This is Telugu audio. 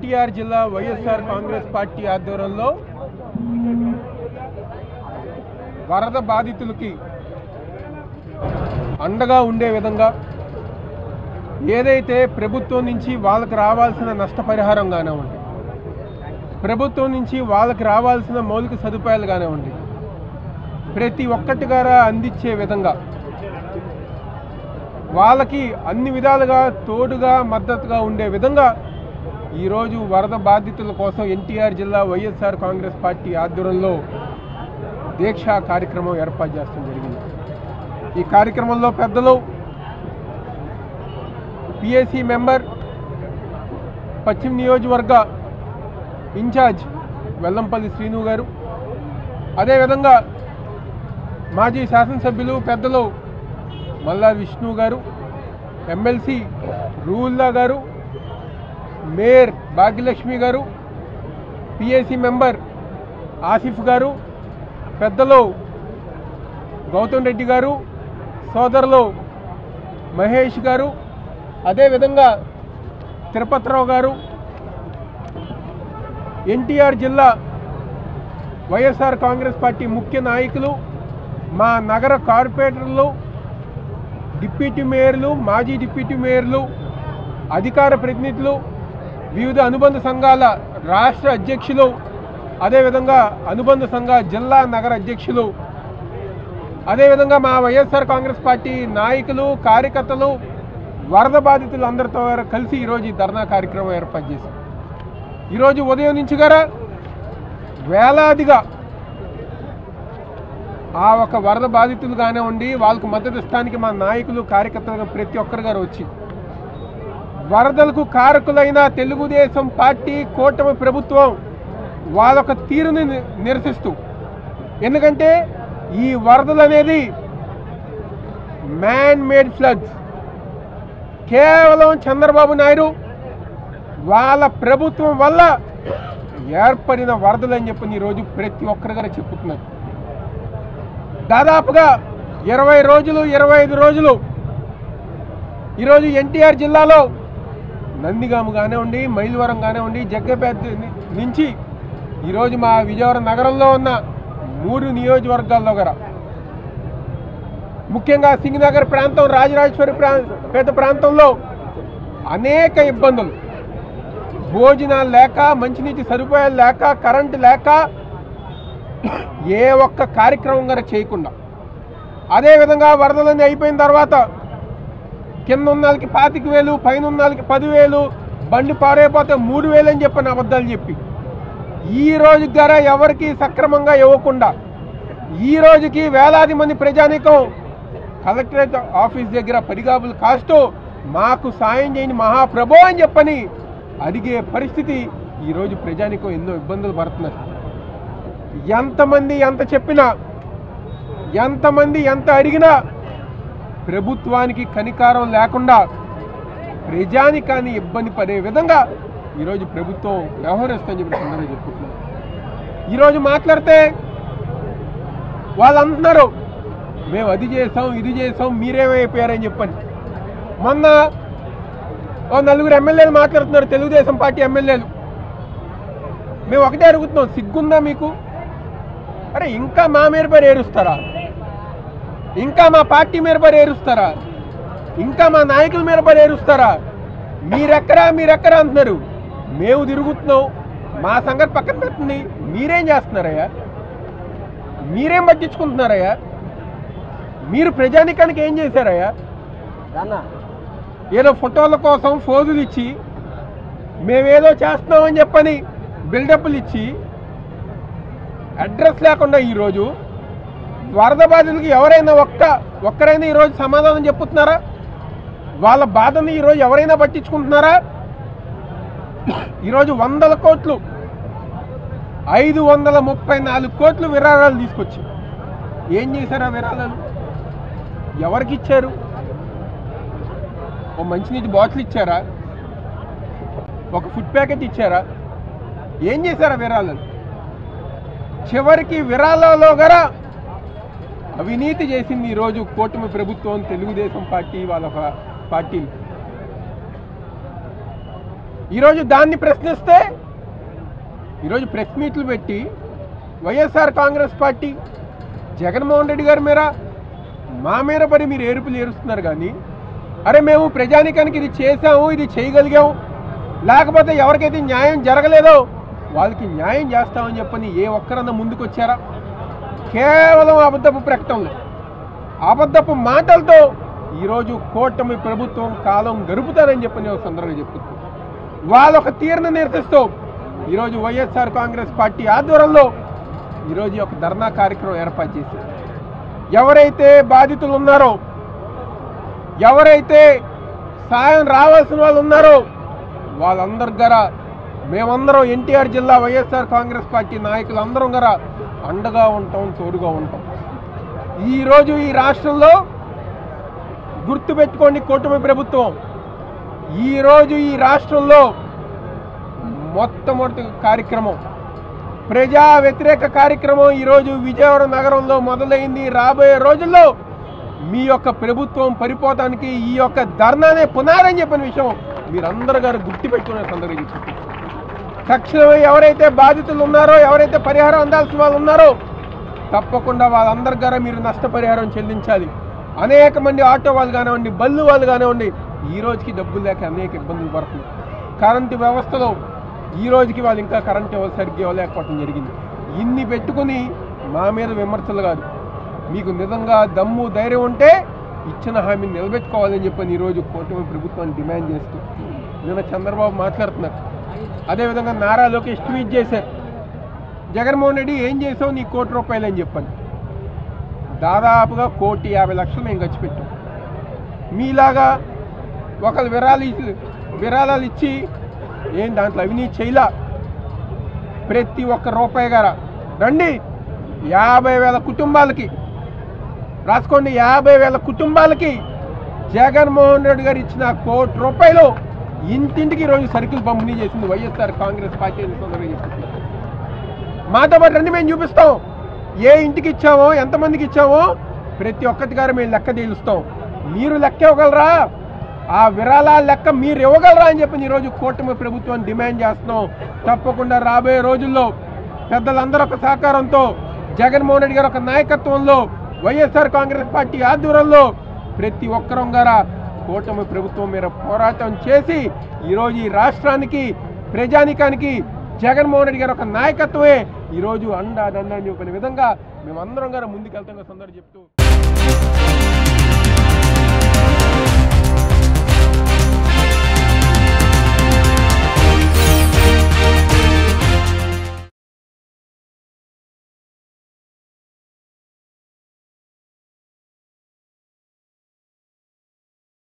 ఎన్టీఆర్ జిల్లా వైఎస్ఆర్ కాంగ్రెస్ పార్టీ ఆధ్వర్యంలో వరద బాధితులకి అండగా ఉండే విధంగా ఏదైతే ప్రభుత్వం నుంచి వాళ్ళకి రావాల్సిన నష్టపరిహారం కానివ్వండి ప్రభుత్వం నుంచి వాళ్ళకి రావాల్సిన మౌలిక సదుపాయాలు కానివ్వండి ప్రతి ఒక్కటి గారా అందించే విధంగా వాళ్ళకి అన్ని విధాలుగా తోడుగా మద్దతుగా ఉండే విధంగా ఈరోజు వరద బాధితుల కోసం ఎన్టీఆర్ జిల్లా వైఎస్ఆర్ కాంగ్రెస్ పార్టీ ఆధ్వర్యంలో దీక్షా కార్యక్రమం ఏర్పాటు చేయడం జరిగింది ఈ కార్యక్రమంలో పెద్దలు పిఎస్సి మెంబర్ పశ్చిమ నియోజకవర్గ ఇన్ఛార్జ్ వెల్లంపల్లి శ్రీను గారు అదేవిధంగా మాజీ శాసనసభ్యులు పెద్దలు మల్లా విష్ణు గారు ఎమ్మెల్సీ రూల్లా గారు మేయర్ భాగ్యలక్ష్మి గారు పిఎస్సి మెంబర్ ఆసిఫ్ గారు పెద్దలు గౌతమ్ రెడ్డి గారు సోదరులు మహేష్ గారు అదేవిధంగా తిరుపతిరావు గారు ఎన్టీఆర్ జిల్లా వైఎస్ఆర్ కాంగ్రెస్ పార్టీ ముఖ్య నాయకులు మా నగర కార్పొరేటర్లు డిప్యూటీ మేయర్లు మాజీ డిప్యూటీ మేయర్లు అధికార ప్రతినిధులు వివిధ అనుబంధ సంఘాల రాష్ట్ర అధ్యక్షులు అదేవిధంగా అనుబంధ సంఘ జిల్లా నగర అధ్యక్షులు అదేవిధంగా మా వైఎస్ఆర్ కాంగ్రెస్ పార్టీ నాయకులు కార్యకర్తలు వరద బాధితులు అందరితో కలిసి ఈరోజు ఈ ధర్నా కార్యక్రమం ఏర్పాటు చేశాం ఈరోజు ఉదయం నుంచి గారా వేలాదిగా ఆ ఒక వరద బాధితులు కానివ్వండి వాళ్ళకు మద్దతు ఇస్తానికి మా నాయకులు కార్యకర్తలు ప్రతి ఒక్కరు గారు వచ్చి వరదలకు కారకులైన తెలుగుదేశం పార్టీ కూటమి ప్రభుత్వం వాళ్ళొక తీరుని ని- నిరసిస్తూ ఎందుకంటే ఈ వరదలు అనేది మ్యాన్ మేడ్ ఫ్లడ్స్ కేవలం చంద్రబాబు నాయుడు వాళ్ళ ప్రభుత్వం వల్ల ఏర్పడిన వరదలు అని చెప్పి ఈరోజు ప్రతి ఒక్కరి గారు చెప్పుతున్నారు దాదాపుగా ఇరవై రోజులు ఇరవై ఐదు రోజులు ఈరోజు ఎన్టీఆర్ జిల్లాలో నందిగాము కానివ్వండి మైలవరం కానివ్వండి జగ్గపేట ని- నుంచి ఈరోజు మా విజయవాడ నగరంలో ఉన్న మూడు నియోజకవర్గాల్లో గల ముఖ్యంగా సింగనగర్ ప్రాంతం రాజరాజేశ్వరి ప్రా పేట ప్రాంతంలో అనేక ఇబ్బందులు భోజనాలు లేక మంచినీటి సదుపాయాలు లేక కరెంటు లేక ఏ ఒక్క కార్యక్రమం గారు చేయకుండా అదేవిధంగా వరదలన్నీ అయిపోయిన తర్వాత కింద ఉన్న వాళ్ళకి పాతిక వేలు పైన ఉన్న వాళ్ళకి పదివేలు బండి పారైపోతే మూడు వేలు అని చెప్పిన అబద్ధాలు చెప్పి ఈ రోజు ద్వారా ఎవరికి సక్రమంగా ఇవ్వకుండా ఈ రోజుకి వేలాది మంది ప్రజానీకం కలెక్టరేట్ ఆఫీస్ దగ్గర పడిగాపులు కాస్తూ మాకు సాయం చేయని మహాప్రభు అని చెప్పని అడిగే పరిస్థితి ఈరోజు ప్రజానీకం ఎన్నో ఇబ్బందులు పడుతున్నారు ఎంతమంది ఎంత చెప్పినా ఎంతమంది ఎంత అడిగినా ప్రభుత్వానికి కనికారం లేకుండా ప్రజానికాన్ని ఇబ్బంది పడే విధంగా ఈరోజు ప్రభుత్వం వ్యవహరిస్తుందని చెప్పి సందర్భంగా చెప్పుకుంటున్నాం ఈరోజు మాట్లాడితే వాళ్ళు అంటున్నారు మేము అది చేసాం ఇది చేసాం మీరేమైపోయారని చెప్పని మొన్న ఓ నలుగురు ఎమ్మెల్యేలు మాట్లాడుతున్నారు తెలుగుదేశం పార్టీ ఎమ్మెల్యేలు మేము ఒకటే అడుగుతున్నాం సిగ్గుందా మీకు అరే ఇంకా మా మీద పడి ఏరుస్తారా ఇంకా మా పార్టీ మీద పడి ఏరుస్తారా ఇంకా మా నాయకుల మీద పడి ఏరుస్తారా మీరెక్కరా మీరెక్కరా అంటున్నారు మేము తిరుగుతున్నాం మా సంగతి పక్కన పెట్టండి మీరేం చేస్తున్నారయ్యా మీరేం పట్టించుకుంటున్నారయ్యా మీరు ప్రజానికానికి ఏం చేశారయ్యా ఏదో ఫోటోల కోసం ఫోజులు ఇచ్చి మేమేదో చేస్తున్నామని చెప్పని బిల్డప్లు ఇచ్చి అడ్రస్ లేకుండా ఈరోజు వరద బాధితులకి ఎవరైనా ఒక్క ఒక్కరైనా ఈరోజు సమాధానం చెప్పుతున్నారా వాళ్ళ బాధని ఈరోజు ఎవరైనా పట్టించుకుంటున్నారా ఈరోజు వందల కోట్లు ఐదు వందల ముప్పై నాలుగు కోట్లు విరాళాలు తీసుకొచ్చి ఏం చేశారా విరాళాలు ఎవరికి ఇచ్చారు ఓ మంచినీటి బాటిల్ ఇచ్చారా ఒక ఫుడ్ ప్యాకెట్ ఇచ్చారా ఏం చేశారా విరాళాలు చివరికి విరాళాల్లో గల అవినీతి చేసింది ఈరోజు కూటమి ప్రభుత్వం తెలుగుదేశం పార్టీ వాళ్ళ ఒక పార్టీలు ఈరోజు దాన్ని ప్రశ్నిస్తే ఈరోజు ప్రెస్ మీట్లు పెట్టి వైఎస్ఆర్ కాంగ్రెస్ పార్టీ జగన్మోహన్ రెడ్డి గారి మీద మా మీద పడి మీరు ఏరుపులు ఏరుస్తున్నారు కానీ అరే మేము ప్రజానికానికి ఇది చేశాము ఇది చేయగలిగాము లేకపోతే ఎవరికైతే న్యాయం జరగలేదో వాళ్ళకి న్యాయం చేస్తామని చెప్పని ఏ ఒక్కరన్నా ముందుకు వచ్చారా కేవలం అబద్ధపు ప్రకటనలు అబద్ధపు మాటలతో ఈరోజు కూటమి ప్రభుత్వం కాలం గడుపుతారని చెప్పని ఒక సందర్భంగా చెప్తున్నాను వాళ్ళ ఒక తీరును నిరసిస్తూ ఈరోజు వైఎస్ఆర్ కాంగ్రెస్ పార్టీ ఆధ్వర్యంలో ఈరోజు ఈ యొక్క ధర్నా కార్యక్రమం ఏర్పాటు చేశారు ఎవరైతే బాధితులు ఉన్నారో ఎవరైతే సాయం రావాల్సిన వాళ్ళు ఉన్నారో వాళ్ళందరి గర మేమందరం ఎన్టీఆర్ జిల్లా వైఎస్ఆర్ కాంగ్రెస్ పార్టీ నాయకులు అందరం గర అండగా ఉంటాం తోడుగా ఉంటాం ఈరోజు ఈ రాష్ట్రంలో గుర్తుపెట్టుకోండి కూటమి ప్రభుత్వం ఈరోజు ఈ రాష్ట్రంలో మొట్టమొదటి కార్యక్రమం ప్రజా వ్యతిరేక కార్యక్రమం ఈరోజు విజయవాడ నగరంలో మొదలైంది రాబోయే రోజుల్లో మీ యొక్క ప్రభుత్వం పరిపోవటానికి ఈ యొక్క ధర్నానే పునారని చెప్పిన విషయం మీరందరూ గారు గుర్తుపెట్టుకునే సందర్భం చెప్తున్నారు. తక్షణమే ఎవరైతే బాధితులు ఉన్నారో ఎవరైతే పరిహారం అందాల్సిన వాళ్ళు ఉన్నారో తప్పకుండా వాళ్ళందరి గారా మీరు నష్టపరిహారం చెల్లించాలి అనేక మంది ఆటో వాళ్ళు కానివ్వండి బళ్ళు వాళ్ళు కానివ్వండి ఈ రోజుకి డబ్బులు లేక అనేక ఇబ్బందులు పడుతుంది కరెంటు వ్యవస్థలో ఈ రోజుకి వాళ్ళు ఇంకా కరెంట్ ఇవ్వ సరిగ్గా ఇవ్వలేకపోవడం జరిగింది ఇన్ని పెట్టుకుని మా మీద విమర్శలు కాదు మీకు నిజంగా దమ్ము ధైర్యం ఉంటే ఇచ్చిన హామీని నిలబెట్టుకోవాలని చెప్పని ఈరోజు కూటమి ప్రభుత్వాన్ని డిమాండ్ చేస్తూ నిన్న చంద్రబాబు మాట్లాడుతున్నారు అదేవిధంగా నారా లోకేష్ ట్వీట్ చేశారు జగన్మోహన్ రెడ్డి ఏం చేసావు నీ కోటి రూపాయలు అని చెప్పని దాదాపుగా కోటి యాభై లక్షలు మేము ఖర్చు పెట్టాం మీలాగా ఒకరు విరాళాలు ఇచ్చి విరాళాలు ఇచ్చి ఏం దాంట్లో అవినీతి చేయలా ప్రతి ఒక్క రూపాయి గార రండి యాభై వేల కుటుంబాలకి రాసుకోండి యాభై వేల కుటుంబాలకి జగన్మోహన్ రెడ్డి గారు ఇచ్చిన కోటి రూపాయలు ఇంటింటికి ఈరోజు సరుకులు పంపిణీ చేసింది వైఎస్ఆర్ కాంగ్రెస్ పార్టీ అని సందర్భంగా చెప్తున్నారు. మాతో పాటు రండి మేము చూపిస్తాం ఏ ఇంటికి ఇచ్చామో ఎంతమందికి ఇచ్చామో ప్రతి ఒక్కటి గారు మేము లెక్క తేలుస్తాం మీరు లెక్క ఇవ్వగలరా ఆ విరాళాల లెక్క మీరు ఇవ్వగలరా అని చెప్పి ఈరోజు కూటమి ప్రభుత్వాన్ని డిమాండ్ చేస్తున్నాం తప్పకుండా రాబోయే రోజుల్లో పెద్దలందరూ ఒక సహకారంతో జగన్మోహన్ రెడ్డి గారు ఒక నాయకత్వంలో వైఎస్ఆర్ కాంగ్రెస్ పార్టీ ఆధ్వర్యంలో ప్రతి ఒక్కరం గారా కూటమి ప్రభుత్వం మీద పోరాటం చేసి ఈరోజు ఈ రాష్ట్రానికి ప్రజానికానికి జగన్మోహన్ రెడ్డి గారు ఒక నాయకత్వమే ఈరోజు అండా దండ అని చెప్పిన విధంగా మేమందరం గారు ముందుకెళ్తాం సందర్భం చెప్తూ